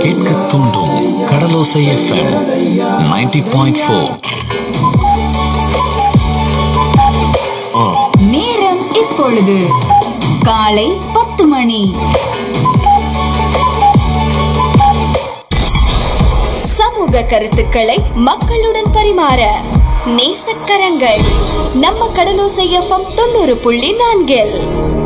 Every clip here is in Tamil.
கேட்க தூண்டும் கடலோசை எஃப்எம் 90.4 பாயிண்ட் ஃபோர் நேரம் இப்பொழுது காலை பத்து மணி சமூக கருத்துக்களை மக்களுடன் பரிமாற நேசக்கரங்கள் நம்ம கடலோசை எஃப்எம் தொண்ணூறு புள்ளி நான்கில்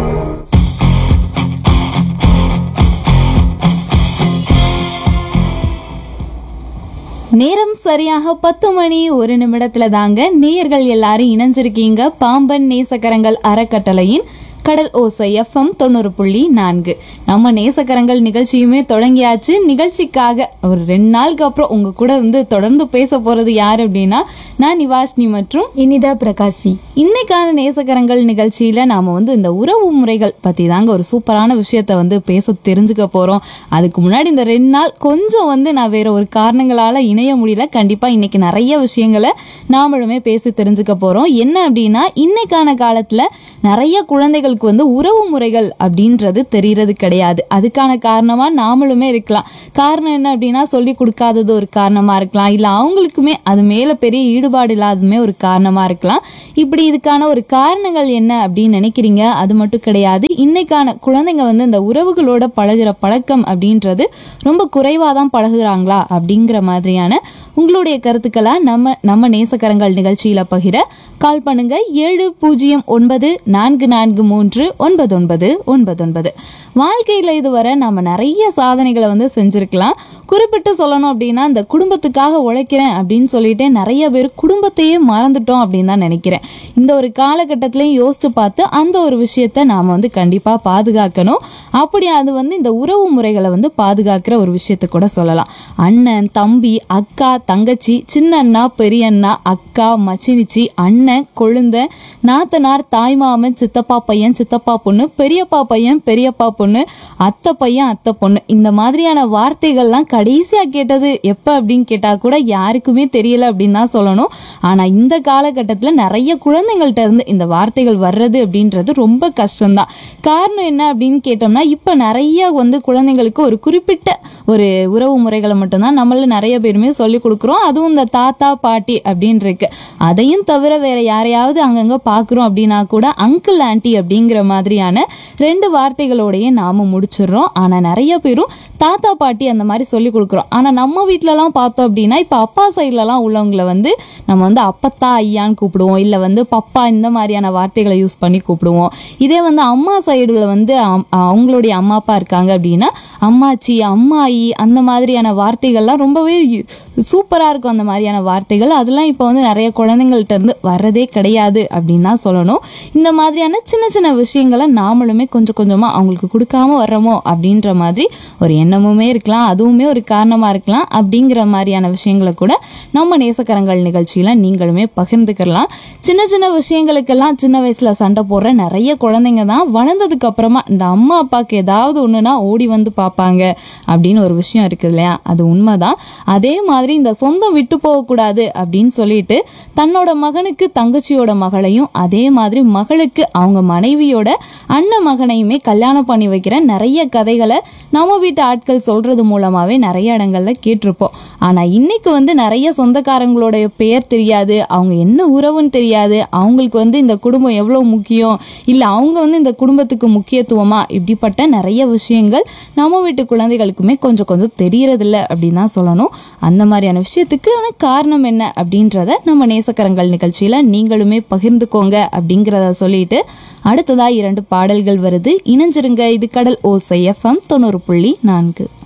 நேரம் சரியாக பத்து மணி ஒரு நிமிடத்துல தாங்க நேயர்கள் எல்லாரும் இணைஞ்சிருக்கீங்க பாம்பன் நேசக்கரங்கள் அறக்கட்டளையின் கடல் ஓசை எஃப்எம் தொண்ணூறு புள்ளி நான்கு நம்ம நேசக்கரங்கள் நிகழ்ச்சியுமே தொடங்கியாச்சு நிகழ்ச்சிக்காக ஒரு ரெண்டு நாளுக்கு அப்புறம் உங்க கூட வந்து தொடர்ந்து பேச போறது யார் அப்படின்னா நான் நிவாஷினி மற்றும் இனிதா பிரகாசி இன்னைக்கான நேசக்கரங்கள் நிகழ்ச்சியில நாம வந்து இந்த உறவு முறைகள் பத்தி தாங்க ஒரு சூப்பரான விஷயத்த வந்து பேச தெரிஞ்சுக்க போறோம் அதுக்கு முன்னாடி இந்த ரெண்டு நாள் கொஞ்சம் வந்து நான் வேற ஒரு காரணங்களால இணைய முடியல கண்டிப்பா இன்னைக்கு நிறைய விஷயங்களை நாமளுமே பேசி தெரிஞ்சுக்க போறோம் என்ன அப்படின்னா இன்னைக்கான காலத்துல நிறைய குழந்தைகளுக்கு வந்து உறவு முறைகள் அப்படின்றது தெரியறது கிடையாது அதுக்கான காரணமா நாமளுமே இருக்கலாம் காரணம் என்ன அப்படின்னா சொல்லி கொடுக்காதது ஒரு காரணமா இருக்கலாம் இல்ல அவங்களுக்குமே அது மேல பெரிய ஈடுபாடு இல்லாததுமே ஒரு காரணமா இருக்கலாம் இப்படி இதுக்கான ஒரு காரணங்கள் என்ன அப்படின்னு நினைக்கிறீங்க அது மட்டும் கிடையாது இன்னைக்கான குழந்தைங்க வந்து இந்த உறவுகளோட பழகுற பழக்கம் அப்படின்றது ரொம்ப குறைவாக தான் பழகுறாங்களா அப்படிங்கிற மாதிரியான உங்களுடைய கருத்துக்களா நம்ம நம்ம நேசக்கரங்கள் நிகழ்ச்சியில பகிர கால் பண்ணுங்க ஏழு பூஜ்ஜியம் ஒன்பது நான்கு நான்கு மூன்று ஒன்பது ஒன்பது ஒன்பது ஒன்பது வாழ்க்கையில இதுவரை நம்ம நிறைய சாதனைகளை வந்து செஞ்சிருக்கலாம் குறிப்பிட்டு சொல்லணும் அப்படின்னா இந்த குடும்பத்துக்காக உழைக்கிறேன் அப்படின்னு சொல்லிட்டு நிறைய பேர் குடும்பத்தையே மறந்துட்டோம் அப்படின்னு தான் நினைக்கிறேன் இந்த ஒரு காலகட்டத்திலையும் யோசிச்சு பார்த்து அந்த ஒரு விஷயத்த நாம வந்து கண்டிப்பா பாதுகாக்கணும் அப்படி அது வந்து இந்த உறவு முறைகளை வந்து பாதுகாக்கிற ஒரு விஷயத்த கூட சொல்லலாம் அண்ணன் தம்பி அக்கா தங்கச்சி சின்னண்ணா பெரியண்ணா அக்கா மச்சினிச்சி அண்ணன் கொழுந்த நாத்தனார் தாய்மாமன் சித்தப்பா பையன் சித்தப்பா பொண்ணு பெரியப்பா பையன் பெரியப்பா பொண்ணு அத்தை பையன் அத்தை பொண்ணு இந்த மாதிரியான வார்த்தைகள்லாம் கடைசியா கேட்டது எப்ப அப்படின்னு கேட்டா கூட யாருக்குமே தெரியல அப்படின்னு தான் சொல்லணும் ஆனா இந்த காலகட்டத்துல நிறைய குழந்தைங்கள்ட்ட இருந்து இந்த வார்த்தைகள் வர்றது அப்படின்றது ரொம்ப கஷ்டம்தான் காரணம் என்ன அப்படின்னு கேட்டோம்னா இப்ப நிறைய வந்து குழந்தைங்களுக்கு ஒரு குறிப்பிட்ட ஒரு உறவு முறைகளை மட்டும்தான் நம்மள நிறைய பேருமே சொல்லி கொடுக்குறோம் அதுவும் இந்த தாத்தா பாட்டி அப்படின்னு இருக்கு அதையும் தவிர வேற யாரையாவது அங்கங்க பாக்குறோம் அப்படின்னா கூட அங்கிள் ஆன்ட்டி அப்படிங்கிற மாதிரியான ரெண்டு வார்த்தைகளோடயே நாம முடிச்சிடுறோம் ஆனா நிறைய பேரும் தாத்தா பாட்டி அந்த மாதிரி சொல்லி கொடுக்குறோம் ஆனா நம்ம வீட்டிலலாம் பார்த்தோம் அப்படின்னா இப்போ அப்பா சைட்லலாம் உள்ளவங்களை வந்து நம்ம வந்து அப்பத்தா ஐயான்னு கூப்பிடுவோம் இல்லை வந்து பப்பா இந்த மாதிரியான வார்த்தைகளை யூஸ் பண்ணி கூப்பிடுவோம் இதே வந்து அம்மா சைடுல வந்து அம்- அவங்களுடைய அம்மா அப்பா இருக்காங்க அப்படின்னா அம்மாச்சி அம்மாயி அந்த மாதிரியான வார்த்தைகள்லாம் ரொம்பவே சூப்பராக இருக்கும் அந்த மாதிரியான வார்த்தைகள் அதெல்லாம் இப்போ வந்து நிறைய குழந்தைங்கள்ட்ட இருந்து வர்றதே கிடையாது அப்படின்னு தான் சொல்லணும் இந்த மாதிரியான சின்ன சின்ன விஷயங்களை நாமளுமே கொஞ்சம் கொஞ்சமாக அவங்களுக்கு கொடுக்காம வர்றோமோ அப்படின்ற மாதிரி ஒரு எண்ணமுமே இருக்கலாம் அதுவுமே ஒரு காரணமாக இருக்கலாம் அப்படிங்கிற மாதிரியான விஷயங்களை கூட நம்ம நேசக்கரங்கள் நிகழ்ச்சியில் நீங்களுமே பகிர்ந்துக்கலாம் சின்ன சின்ன விஷயங்களுக்கெல்லாம் சின்ன வயசில் சண்டை போடுற நிறைய குழந்தைங்க தான் வளர்ந்ததுக்கு அப்புறமா இந்த அம்மா அப்பாவுக்கு ஏதாவது ஒன்றுனா ஓடி வந்து பார்ப்பாங்க அப்படின்னு ஒரு விஷயம் இருக்குது இல்லையா அது உண்மைதான் அதே மாதிரி இந்த சொந்தம் விட்டு போகக்கூடாது அப்படின்னு சொல்லிட்டு தன்னோட மகனுக்கு தங்கச்சியோட மகளையும் அதே மாதிரி மகளுக்கு அவங்க மனைவியோட அண்ணன் மகனையுமே கல்யாணம் பண்ணி வைக்கிற நிறைய கதைகளை நம்ம வீட்டு ஆட்கள் சொல்றது மூலமாவே நிறைய இடங்கள்ல கேட்டிருப்போம் ஆனா இன்னைக்கு வந்து நிறைய சொந்தக்காரங்களோட பெயர் தெரியாது அவங்க என்ன உறவுன்னு தெரியாது அவங்களுக்கு வந்து இந்த குடும்பம் எவ்வளவு முக்கியம் இல்ல அவங்க வந்து இந்த குடும்பத்துக்கு முக்கியத்துவமா இப்படிப்பட்ட நிறைய விஷயங்கள் நம்ம வீட்டு குழந்தைகளுக்குமே கொஞ்சம் கொஞ்சம் தெரியறதில்ல அப்படின்னு தான் சொல்லணும் அந்த மாதிரியான விஷயத்துக்கு ஆனா காரணம் என்ன அப்படின்றத நம்ம நேசக்கரங்கள் நிகழ்ச்சியில நீங்களுமே பகிர்ந்துக்கோங்க அப்படிங்கிறத சொல்லிட்டு அடுத்ததா இரண்டு பாடல்கள் வருது இணைஞ்சிருங்க இது கடல் ஓசை எஃப்எம் தொண்ணூறு புள்ளி நான்கு